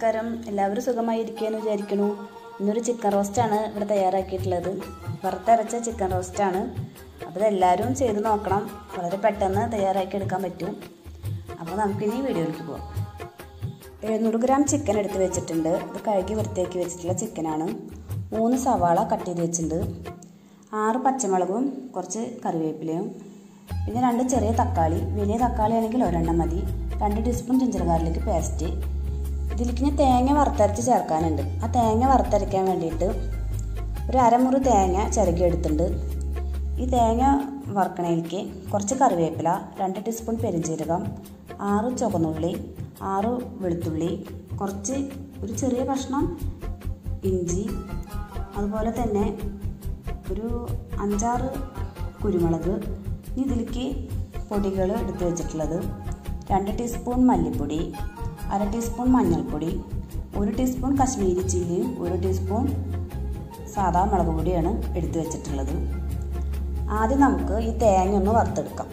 നമസ്കാരം എല്ലാവരും സുഖമായിരിക്കുമെന്ന് വിചാരിക്കണു ഇന്നൊരു ചിക്കൻ റോസ്റ്റാണ് ഇവിടെ തയ്യാറാക്കിയിട്ടുള്ളത് വറുത്തരച്ച ചിക്കൻ റോസ്റ്റാണ് അപ്പോൾ എല്ലാവരും ചെയ്ത് നോക്കണം വളരെ പെട്ടെന്ന് തയ്യാറാക്കി എടുക്കാൻ പറ്റും അപ്പോൾ നമുക്കിനി വീഡിയോയിലേക്ക് പോകാം എഴുന്നൂറ് ഗ്രാം ചിക്കൻ എടുത്ത് വെച്ചിട്ടുണ്ട് ഇത് കഴുകി വൃത്തിയാക്കി വെച്ചിട്ടുള്ള ചിക്കനാണ് മൂന്ന് സവാള കട്ട് ചെയ്ത് വെച്ചിട്ടുണ്ട് ആറ് പച്ചമുളകും കുറച്ച് കറിവേപ്പിലയും പിന്നെ രണ്ട് ചെറിയ തക്കാളി വലിയ തക്കാളി ആണെങ്കിൽ ഒരെണ്ണം മതി രണ്ട് ടീസ്പൂൺ ജിഞ്ചർ ഗാർലിക് പേസ്റ്റ് ഇതിലേക്ക് ഞാൻ തേങ്ങ വറുത്തരച്ച് ചേർക്കാനുണ്ട് ആ തേങ്ങ വറുത്തരയ്ക്കാൻ വേണ്ടിയിട്ട് ഒരു അരമുറി തേങ്ങ ചിരകി എടുത്തിട്ടുണ്ട് ഈ തേങ്ങ വറുക്കണയിലേക്ക് കുറച്ച് കറിവേപ്പില രണ്ട് ടീസ്പൂൺ പെരിഞ്ജീരകം ആറ് ചുവന്നുള്ളി ആറ് വെളുത്തുള്ളി കുറച്ച് ഒരു ചെറിയ കഷ്ണം ഇഞ്ചി അതുപോലെ തന്നെ ഒരു അഞ്ചാറ് കുരുമുളക് ഇനി ഇതിലേക്ക് പൊടികൾ എടുത്ത് വെച്ചിട്ടുള്ളത് രണ്ട് ടീസ്പൂൺ മല്ലിപ്പൊടി അര ടീസ്പൂൺ മഞ്ഞൾപ്പൊടി ഒരു ടീസ്പൂൺ കശ്മീരി ചില്ലിയും ഒരു ടീസ്പൂൺ സാദാ മുളക് പൊടിയാണ് എടുത്തു വെച്ചിട്ടുള്ളത് ആദ്യം നമുക്ക് ഈ തേങ്ങ ഒന്ന് വറുത്തെടുക്കാം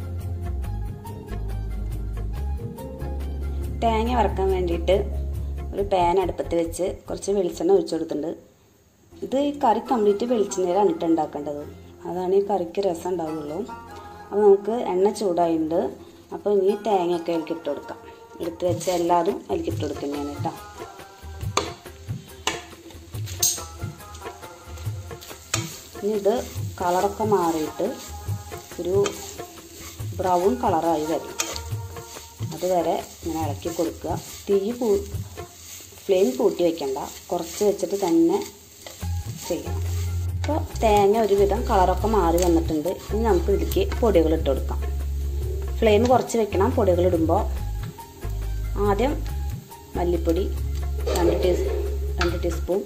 തേങ്ങ വറക്കാൻ വേണ്ടിയിട്ട് ഒരു പാൻ അടുപ്പത്ത് വെച്ച് കുറച്ച് വെളിച്ചെണ്ണ ഒഴിച്ചു കൊടുത്തിട്ടുണ്ട് ഇത് ഈ കറി കംപ്ലീറ്റ് വെളിച്ചെണ്ണയിലാണ് ഇട്ട് ഉണ്ടാക്കേണ്ടത് അതാണ് ഈ കറിക്ക് രസം ഉണ്ടാവുള്ളൂ അപ്പോൾ നമുക്ക് എണ്ണ ചൂടായിട്ടുണ്ട് അപ്പോൾ ഇനി തേങ്ങയൊക്കെ അതിലേക്ക് ഇട്ട് കൊടുക്കാം എടുത്ത് വെച്ച എല്ലാതും അതിലേക്ക് ഇട്ട് കൊടുക്കുന്നതാണ് കേട്ടോ ഇനി ഇത് കളറൊക്കെ മാറിയിട്ട് ഒരു ബ്രൗൺ കളറായി വരും അതുവരെ ഇങ്ങനെ ഇളക്കി കൊടുക്കുക തീ കൂ ഫ്ലെയിം കൂട്ടി വെക്കണ്ട കുറച്ച് വെച്ചിട്ട് തന്നെ ചെയ്യണം അപ്പോൾ തേങ്ങ ഒരുവിധം കളറൊക്കെ മാറി വന്നിട്ടുണ്ട് ഇനി നമുക്ക് ഇതിലേക്ക് പൊടികൾ ഇട്ട് കൊടുക്കാം ഫ്ലെയിം കുറച്ച് വെക്കണം പൊടികൾ ഇടുമ്പോൾ ആദ്യം മല്ലിപ്പൊടി രണ്ട് ടീ രണ്ട് ടീസ്പൂൺ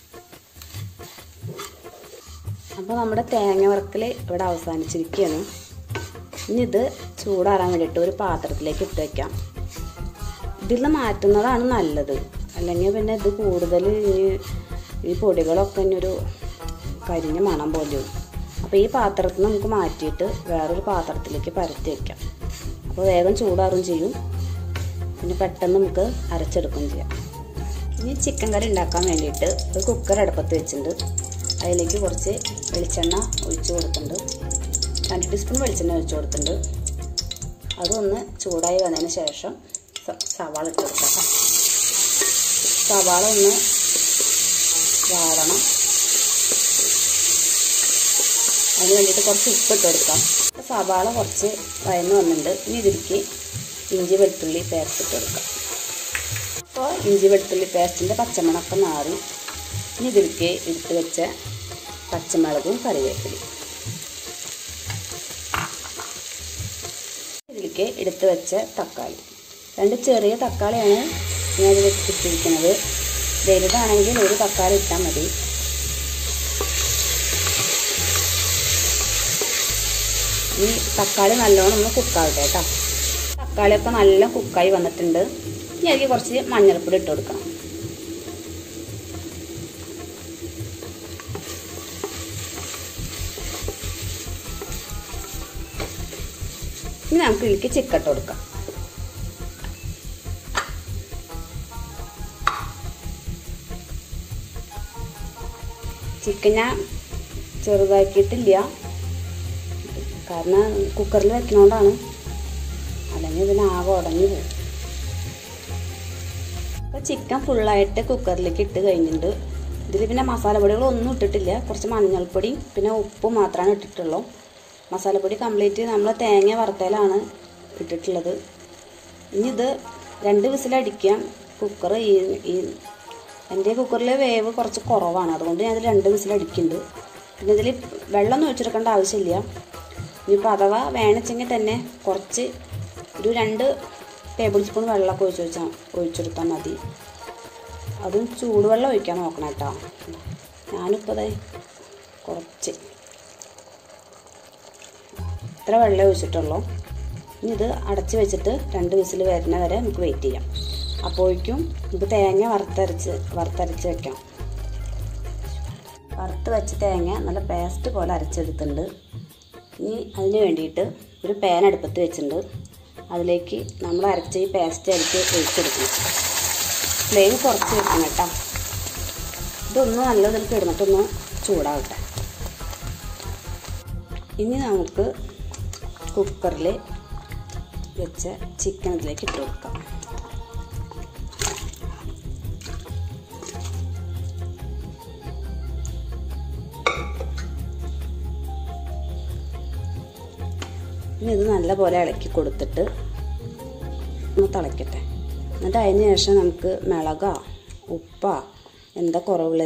അപ്പോൾ നമ്മുടെ തേങ്ങ വറക്കൽ ഇവിടെ അവസാനിച്ചിരിക്കുകയാണ് ഇനി ഇത് ചൂടാറാൻ വേണ്ടിയിട്ട് ഒരു പാത്രത്തിലേക്ക് ഇട്ട് വയ്ക്കാം ഇതിൽ നിന്ന് മാറ്റുന്നതാണ് നല്ലത് അല്ലെങ്കിൽ പിന്നെ ഇത് കൂടുതൽ ഈ ഈ പൊടികളൊക്കെ ഇനി ഒരു കരിഞ്ഞ മണം പോലെയും അപ്പോൾ ഈ പാത്രത്തിൽ നിന്ന് നമുക്ക് മാറ്റിയിട്ട് വേറൊരു പാത്രത്തിലേക്ക് പരത്തി വയ്ക്കാം അപ്പോൾ വേഗം ചൂടാറും ചെയ്യും പിന്നെ പെട്ടെന്ന് നമുക്ക് അരച്ചെടുക്കുകയും ചെയ്യാം ഇനി ചിക്കൻ കറി ഉണ്ടാക്കാൻ വേണ്ടിയിട്ട് ഒരു കുക്കർ അടുപ്പത്ത് വെച്ചിട്ടുണ്ട് അതിലേക്ക് കുറച്ച് വെളിച്ചെണ്ണ ഒഴിച്ചു കൊടുത്തിട്ടുണ്ട് രണ്ട് ടീസ്പൂൺ വെളിച്ചെണ്ണ ഒഴിച്ചു കൊടുത്തിട്ടുണ്ട് അതൊന്ന് ചൂടായി വന്നതിന് ശേഷം സവാള ഇട്ട് കൊടുക്കാം സവാള ഒന്ന് വാടണം അതിന് വേണ്ടിയിട്ട് കുറച്ച് ഉപ്പ് ഇട്ട് കൊടുക്കാം സവാള കുറച്ച് വയന്ന് വന്നിട്ടുണ്ട് ഇനി ഇതിലേക്ക് ഇഞ്ചി വെളുത്തുള്ളി പേസ്റ്റ് ഇട്ട് കൊടുക്കാം അപ്പോൾ ഇഞ്ചി വെളുത്തുള്ളി പേസ്റ്റിൻ്റെ പച്ചമണക്കം മാറി ഇനി ഇതിലേക്ക് എടുത്ത് വെച്ച പച്ചമുളകും കറിവേപ്പിലയും ഇതിലേക്ക് എടുത്ത് വെച്ച തക്കാളി രണ്ട് ചെറിയ തക്കാളിയാണ് ഞാൻ ഇത് ഇട്ടിരിക്കുന്നത് വലുതാണെങ്കിൽ ഒരു തക്കാളി ഇട്ടാൽ മതി ഈ തക്കാളി നല്ലോണം ഒന്ന് കുക്കാവട്ടെ കേട്ടോ തക്കാളിയൊക്കെ നല്ല കുക്കായി വന്നിട്ടുണ്ട് ഇനി അതിലേക്ക് കുറച്ച് മഞ്ഞൾപ്പൊടി ഇട്ട് കൊടുക്കണം ഇനി നമുക്ക് ഇതിലേക്ക് ചിക്കൻ ഇട്ട് കൊടുക്കാം ചിക്കൻ ഞാൻ ചെറുതാക്കിയിട്ടില്ല കാരണം കുക്കറിൽ വെക്കണോണ്ടാണ് അല്ലെങ്കിൽ ഇതിന് ആകെ ഉടഞ്ഞു പോകും അപ്പോൾ ചിക്കൻ ഫുള്ളായിട്ട് കുക്കറിലേക്ക് ഇട്ട് കഴിഞ്ഞിട്ടുണ്ട് ഇതിൽ പിന്നെ മസാലപ്പൊടികളൊന്നും ഇട്ടിട്ടില്ല കുറച്ച് മഞ്ഞൾപ്പൊടിയും പിന്നെ ഉപ്പും മാത്രമാണ് ഇട്ടിട്ടുള്ളൂ മസാലപ്പൊടി കംപ്ലീറ്റ് നമ്മൾ തേങ്ങ വറുത്തലാണ് ഇട്ടിട്ടുള്ളത് ഇനി ഇത് രണ്ട് വിസിലടിക്കാം കുക്കർ ഈ ഈ എൻ്റെ കുക്കറിൽ വേവ് കുറച്ച് കുറവാണ് അതുകൊണ്ട് ഞാൻ ഇതിൽ രണ്ട് വിസിലടിക്കുന്നുണ്ട് പിന്നെ ഇതിൽ വെള്ളം ഒഴിച്ചെടുക്കേണ്ട ആവശ്യമില്ല ഇനിയിപ്പോൾ അഥവാ വേണിച്ചെങ്കിൽ തന്നെ കുറച്ച് ഒരു രണ്ട് ടേബിൾ സ്പൂൺ വെള്ളമൊക്കെ ഒഴിച്ച് വെച്ചാൽ ഒഴിച്ചെടുത്താൽ മതി അതും ചൂടുവെള്ളം ഒഴിക്കാൻ നോക്കണം കേട്ടോ ഞാനിപ്പോൾ അതെ കുറച്ച് ഇത്ര വെള്ളം ഒഴിച്ചിട്ടുള്ളൂ ഇനി ഇത് അടച്ച് വെച്ചിട്ട് രണ്ട് വിസിൽ വരുന്ന വരെ നമുക്ക് വെയിറ്റ് ചെയ്യാം അപ്പോഴേക്കും ഇത് തേങ്ങ വറുത്തരച്ച് വറുത്തരച്ച് വെക്കണം വറുത്ത് വെച്ച തേങ്ങ നല്ല പേസ്റ്റ് പോലെ അരച്ചെടുത്തിട്ടുണ്ട് ഇനി അതിന് വേണ്ടിയിട്ട് ഒരു പാൻ അടുപ്പത്ത് വെച്ചിട്ടുണ്ട് അതിലേക്ക് നമ്മൾ അരച്ച ഈ പേസ്റ്റ് അരച്ച് ഒഴിച്ചെടുക്കണം ഫ്ലെയിം കുറച്ച് വെക്കണം കേട്ടോ ഇതൊന്ന് നല്ല ഇതിൽ കിടന്നിട്ടൊന്ന് ചൂടാവട്ടെ ഇനി നമുക്ക് കുക്കറിൽ വെച്ച ചിക്കൻ ഇതിലേക്ക് ഇട്ട് കൊടുക്കാം ഇനി ഇത് നല്ലപോലെ ഇളക്കി കൊടുത്തിട്ട് ഒന്ന് തിളയ്ക്കട്ടെ എന്നിട്ട് അതിന് ശേഷം നമുക്ക് മിളക ഉപ്പ എന്താ കുറവുള്ള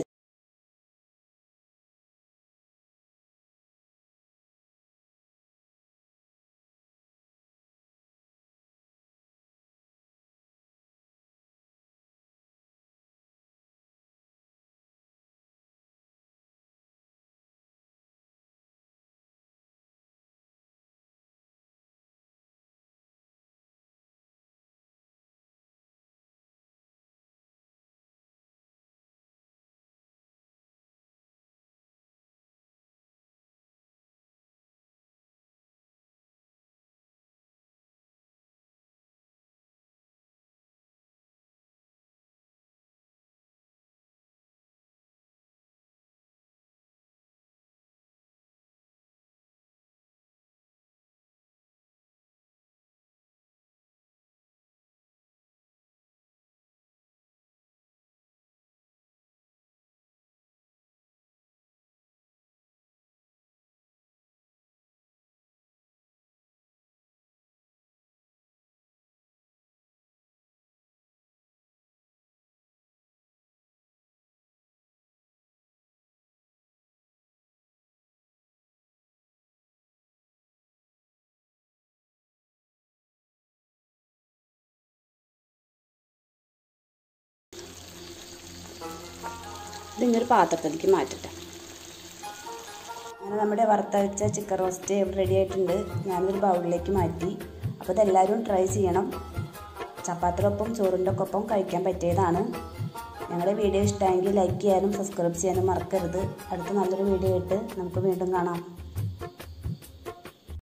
ഇതിങ്ങൊരു പാത്രത്തിലേക്ക് മാറ്റട്ടെ അങ്ങനെ നമ്മുടെ വറുത്തരച്ച ചിക്കൻ റോസ്റ്റ് ഇവിടെ റെഡി ആയിട്ടുണ്ട് ഞാനൊരു ബൗളിലേക്ക് മാറ്റി അപ്പോൾ ഇതെല്ലാവരും ട്രൈ ചെയ്യണം ചപ്പാത്തിക്കൊപ്പം ചോറിൻ്റെ ഒപ്പം കഴിക്കാൻ പറ്റിയതാണ് ഞങ്ങളുടെ വീഡിയോ ഇഷ്ടമെങ്കിൽ ലൈക്ക് ചെയ്യാനും സബ്സ്ക്രൈബ് ചെയ്യാനും മറക്കരുത് അടുത്ത നല്ലൊരു വീഡിയോ ആയിട്ട് നമുക്ക് വീണ്ടും കാണാം